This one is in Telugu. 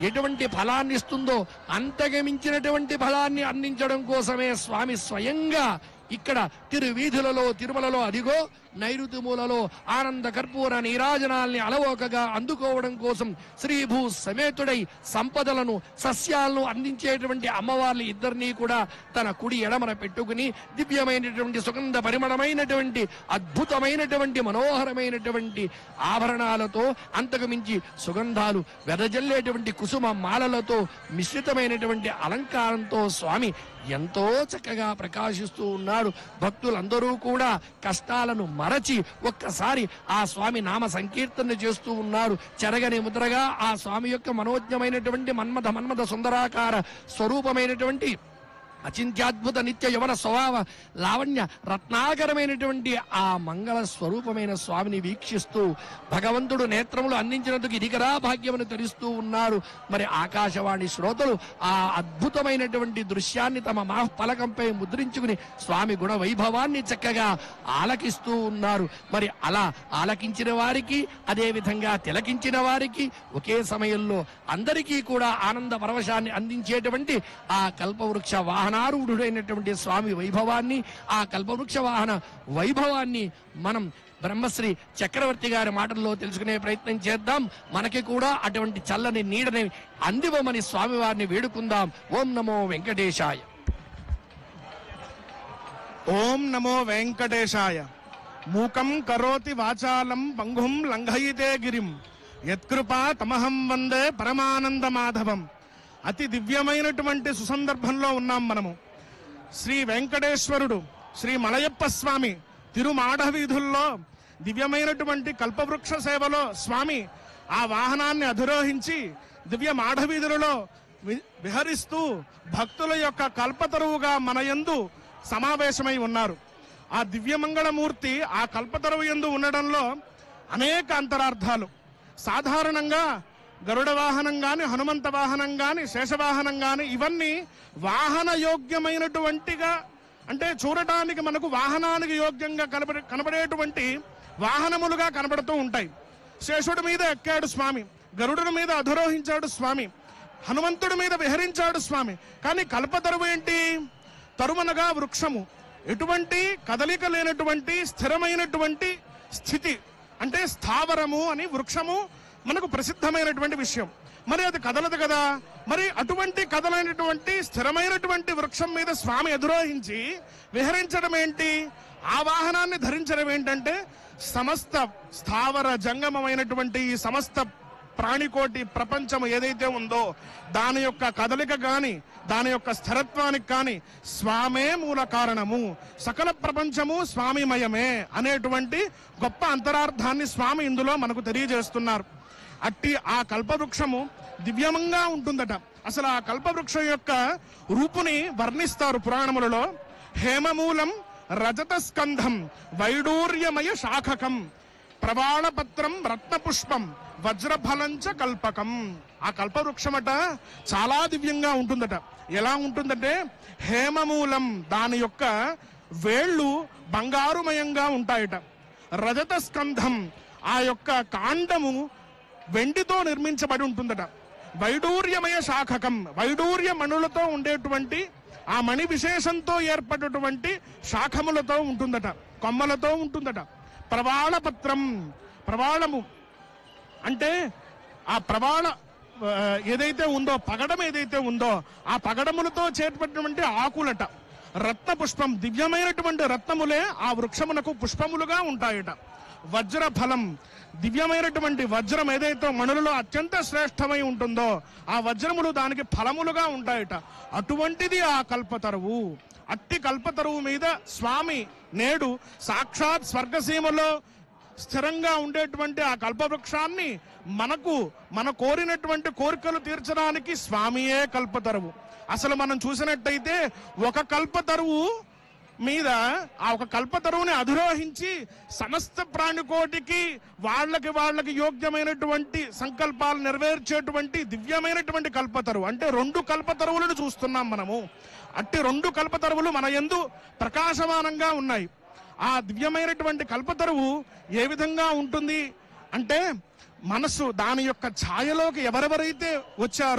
ఎటువంటి ఫలాన్ని ఇస్తుందో అంతగమించినటువంటి ఫలాన్ని అందించడం కోసమే స్వామి స్వయంగా ఇక్కడ తిరువీధులలో తిరుమలలో అదిగో నైరుతి మూలలో ఆనంద కర్పూర నీరాజనాల్ని అలవోకగా అందుకోవడం కోసం శ్రీభూ సమేతుడై సంపదలను సస్యాలను అందించేటువంటి అమ్మవార్లు ఇద్దరినీ కూడా తన కుడి ఎడమన పెట్టుకుని దివ్యమైనటువంటి సుగంధ పరిమళమైనటువంటి అద్భుతమైనటువంటి మనోహరమైనటువంటి ఆభరణాలతో అంతకు మించి సుగంధాలు వెదజల్లేటువంటి కుసుమ మాలలతో మిశ్రితమైనటువంటి అలంకారంతో స్వామి ఎంతో చక్కగా ప్రకాశిస్తూ ఉన్నాడు భక్తులందరూ కూడా కష్టాలను మరచి ఒక్కసారి ఆ స్వామి నామ సంకీర్తన చేస్తూ ఉన్నారు చెరగని ముద్రగా ఆ స్వామి యొక్క మనోజ్ఞమైనటువంటి మన్మథ మన్మథ సుందరాకార స్వరూపమైనటువంటి అచింత్యాద్భుత నిత్య యవన స్వభావ లావణ్య రత్నాకరమైనటువంటి ఆ మంగళ స్వరూపమైన స్వామిని వీక్షిస్తూ భగవంతుడు నేత్రములు అందించినందుకు ఇదిగరా భాగ్యమును తెలుస్తూ ఉన్నారు మరి ఆకాశవాణి శ్రోతలు ఆ అద్భుతమైనటువంటి దృశ్యాన్ని తమ మా పలకంపై ముద్రించుకుని స్వామి గుణ వైభవాన్ని చక్కగా ఆలకిస్తూ ఉన్నారు మరి అలా ఆలకించిన వారికి అదే విధంగా తిలకించిన వారికి ఒకే సమయంలో అందరికీ కూడా ఆనంద పరవశాన్ని అందించేటువంటి ఆ కల్పవృక్ష వాహనారూఢుడైనటువంటి స్వామి వైభవాన్ని ఆ కల్పవృక్ష వాహన వైభవాన్ని మనం బ్రహ్మశ్రీ చక్రవర్తి గారి మాటల్లో తెలుసుకునే ప్రయత్నం చేద్దాం మనకి కూడా అటువంటి చల్లని నీడని అందివమని స్వామివారిని వేడుకుందాం ఓం నమో వెంకటేశాయ ఓం నమో వెంకటేశాయ మూకం కరోతి వాచాలం పంగుం లంఘయితే గిరిం యత్కృపా తమహం వందే పరమానంద మాధవం అతి దివ్యమైనటువంటి సుసందర్భంలో ఉన్నాం మనము శ్రీ వెంకటేశ్వరుడు శ్రీ మలయప్ప స్వామి తిరుమాడ వీధుల్లో దివ్యమైనటువంటి కల్పవృక్ష సేవలో స్వామి ఆ వాహనాన్ని అధిరోహించి దివ్య మాఢవీధులలో వి- విహరిస్తూ భక్తుల యొక్క కల్పతరువుగా మన యందు సమావేశమై ఉన్నారు ఆ దివ్యమంగళమూర్తి ఆ కల్పతరువు యందు ఉండడంలో అనేక అంతరార్థాలు సాధారణంగా గరుడ వాహనం గాని హనుమంత వాహనం గాని శేషవాహనం గాని ఇవన్నీ వాహన యోగ్యమైనటువంటిగా అంటే చూడటానికి మనకు వాహనానికి యోగ్యంగా కనబడే కనబడేటువంటి వాహనములుగా కనబడుతూ ఉంటాయి శేషుడి మీద ఎక్కాడు స్వామి గరుడుని మీద అధిరోహించాడు స్వామి హనుమంతుడి మీద విహరించాడు స్వామి కానీ కల్పతరువు ఏంటి తరుమనగా వృక్షము ఎటువంటి కదలిక లేనటువంటి స్థిరమైనటువంటి స్థితి అంటే స్థావరము అని వృక్షము మనకు ప్రసిద్ధమైనటువంటి విషయం మరి అది కదలదు కదా మరి అటువంటి కదలైనటువంటి స్థిరమైనటువంటి వృక్షం మీద స్వామి ఎదురోహించి విహరించడం ఏంటి ఆ వాహనాన్ని ధరించడం ఏంటంటే సమస్త స్థావర జంగమమైనటువంటి ఈ సమస్త ప్రాణికోటి ప్రపంచం ఏదైతే ఉందో దాని యొక్క కదలిక గాని దాని యొక్క స్థిరత్వానికి కానీ స్వామే మూల కారణము సకల ప్రపంచము స్వామిమయమే అనేటువంటి గొప్ప అంతరార్థాన్ని స్వామి ఇందులో మనకు తెలియజేస్తున్నారు అట్టి ఆ కల్పవృక్షము దివ్యమంగా ఉంటుందట అసలు ఆ కల్పవృక్షం యొక్క రూపుని వర్ణిస్తారు పురాణములలో హేమమూలం రజత స్కంధం వైడూర్యమయ శాఖకం ప్రవాళపత్రం రత్నపుష్పం వజ్రఫలంచ కల్పకం ఆ కల్పవృక్షమట చాలా దివ్యంగా ఉంటుందట ఎలా ఉంటుందంటే హేమమూలం దాని యొక్క వేళ్ళు బంగారుమయంగా ఉంటాయట రజత స్కంధం ఆ యొక్క కాండము వెండితో నిర్మించబడి ఉంటుందట వైడూర్యమయ శాఖకం వైడూర్య మణులతో ఉండేటువంటి ఆ మణి విశేషంతో ఏర్పడినటువంటి శాఖములతో ఉంటుందట కొమ్మలతో ఉంటుందట ప్రవాళ పత్రం ప్రవాళము అంటే ఆ ప్రవాళ ఆ, ఏదైతే ఉందో పగడం ఏదైతే ఉందో ఆ పగడములతో చేర్పడినటువంటి ఆకులట రత్న పుష్పం దివ్యమైనటువంటి రత్నములే ఆ వృక్షమునకు పుష్పములుగా ఉంటాయట వజ్ర ఫలం దివ్యమైనటువంటి వజ్రం ఏదైతే మణులలో అత్యంత శ్రేష్టమై ఉంటుందో ఆ వజ్రములు దానికి ఫలములుగా ఉంటాయట అటువంటిది ఆ కల్పతరువు అట్టి కల్పతరువు మీద స్వామి నేడు సాక్షాత్ స్వర్గసీమలో స్థిరంగా ఉండేటువంటి ఆ కల్పవృక్షాన్ని మనకు మన కోరినటువంటి కోరికలు తీర్చడానికి స్వామియే కల్పతరువు అసలు మనం చూసినట్టయితే ఒక కల్పతరువు మీద ఆ ఒక కల్పతరువుని అధిరోహించి సమస్త ప్రాణికోటికి వాళ్ళకి వాళ్ళకి యోగ్యమైనటువంటి సంకల్పాలు నెరవేర్చేటువంటి దివ్యమైనటువంటి కల్పతరువు అంటే రెండు కల్పతరువులను చూస్తున్నాం మనము అట్టి రెండు కల్పతరువులు మన యందు ప్రకాశమానంగా ఉన్నాయి ఆ దివ్యమైనటువంటి కల్పతరువు ఏ విధంగా ఉంటుంది అంటే మనసు దాని యొక్క ఛాయలోకి ఎవరెవరైతే వచ్చారో